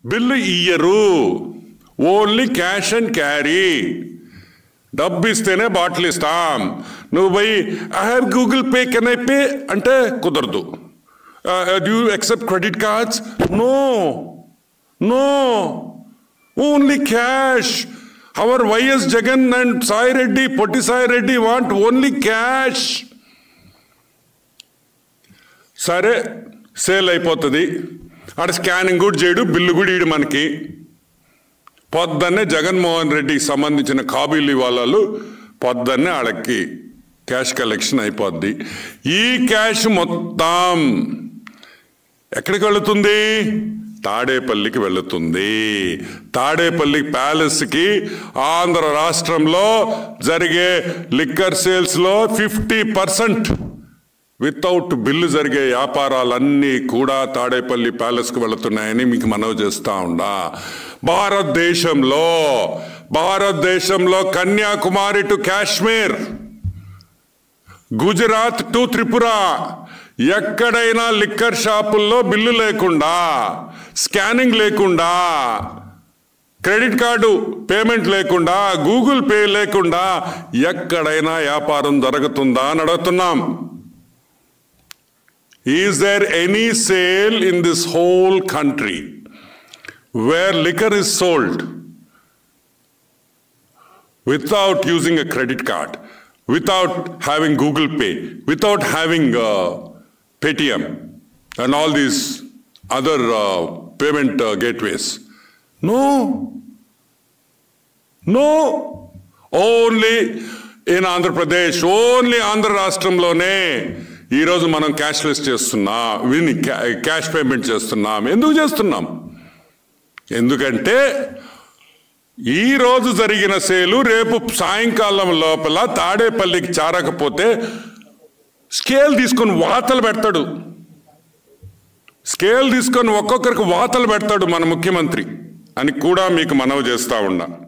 Bill ఇయ్యరు only cash and carry డబ్బు ఇస్తేనే బాటిల్ ఇస్తాం నువ్వు పోయి I have Google Pay can I pay అంటే కుదరదు do accept credit cards? No. No. Only cash. Our YS Jagan and Sai Reddy, Potti Sai Reddy want only cash. సరే sale అయిపోతుంది ఆడ స్కానింగ్ కూడా చేయడు బిల్లు కూడా ఇడు మనకి పొద్దున్నే జగన్మోహన్ రెడ్డికి సంబంధించిన కాబీలు వాళ్ళు పొద్దున్నే ఆడకి క్యాష్ కలెక్షన్ అయిపోద్ది ఈ క్యాష్ మొత్తం ఎక్కడికి వెళుతుంది తాడేపల్లికి వెళుతుంది తాడేపల్లి ప్యాలెస్కి ఆంధ్ర రాష్ట్రంలో జరిగే లిక్కర్ సేల్స్లో ఫిఫ్టీ పర్సెంట్ వితౌట్ బిల్లు జరిగే వ్యాపారాలన్నీ కూడా తాడేపల్లి ప్యాలెస్కి వెళుతున్నాయని మీకు మనవి చేస్తా ఉండా భారతదేశంలో భారతదేశంలో కన్యాకుమారి టు కాశ్మీర్ గుజరాత్ టు త్రిపుర ఎక్కడైనా లిక్కర్ షాపుల్లో బిల్లు లేకుండా స్కానింగ్ లేకుండా క్రెడిట్ కార్డు పేమెంట్ లేకుండా గూగుల్ పే లేకుండా ఎక్కడైనా వ్యాపారం జరుగుతుందా అని అడుగుతున్నాం is there any sale in this whole country where liquor is sold without using a credit card, without having Google Pay, without having uh, Paytm and all these other uh, payment uh, gateways. No. No. Only in Andhra Pradesh, only Andhra రాష్ట్రంలోనే ఈరోజు మనం cashless చేస్తున్నాం విని cash payment చేస్తున్నాం ఎందుకు చేస్తున్నాం ఎందుకంటే ఈ రోజు జరిగిన సేలు రేపు సాయంకాలం లోపల తాడేపల్లికి చారకపోతే స్కేల్ తీసుకొని వాతలు పెడతాడు స్కేల్ తీసుకొని ఒక్కొక్కరికి వాతలు పెడతాడు మన ముఖ్యమంత్రి అని కూడా మీకు మనవి చేస్తా ఉన్నా